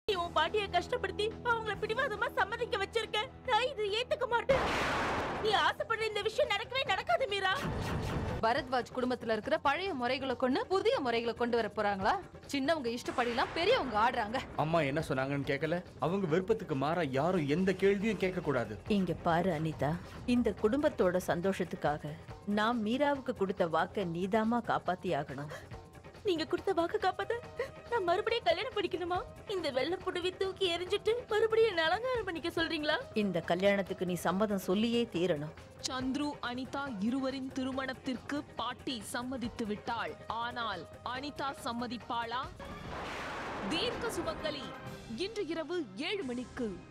நீ உன் பாட்டியை கஷ்டப்படுத்தி அவங்கள பிடிவாதமா சம்மதிக்க வச்சிருக்க நான் இது ஏத்துக்க மாட்டேன் நீ ஆசைப்படுற இந்த விஷயம் நடக்கவே நடக்காது மீரா பரத்வாஜ் குடும்பத்துல இருக்கிற பழைய முறைகளை கொண்டு புதிய முறைகளை கொண்டு வர போறாங்களா சின்னவங்க இஷ்டப்படிலாம் பெரியவங்க ஆடுறாங்க அம்மா என்ன சொன்னாங்கன்னு கேட்கல அவங்க விருப்பத்துக்கு மாற யாரும் எந்த கேள்வியும் கேட்க கூடாது இங்க பாரு அனிதா இந்த குடும்பத்தோட சந்தோஷத்துக்காக நான் மீராவுக்கு கொடுத்த வாக்க நீதாமா காப்பாத்தி ஆகணும் நீங்க கொடுத்த வாக்கு காப்பாத்த நான் மறுபடியும் கல்யாணம் பண்ணிக்கணுமா இந்த வெள்ளை புடவை தூக்கி எரிஞ்சிட்டு மறுபடியும் என்ன அலங்காரம் பண்ணிக்க சொல்றீங்களா இந்த கல்யாணத்துக்கு நீ சம்மதம் சொல்லியே தீரணும் சந்துரு அனிதா இருவரின் திருமணத்திற்கு பாட்டி சம்மதித்து விட்டாள் ஆனால் அனிதா சம்மதிப்பாளா தீர்க்க சுமங்கலி இன்று இரவு ஏழு மணிக்கு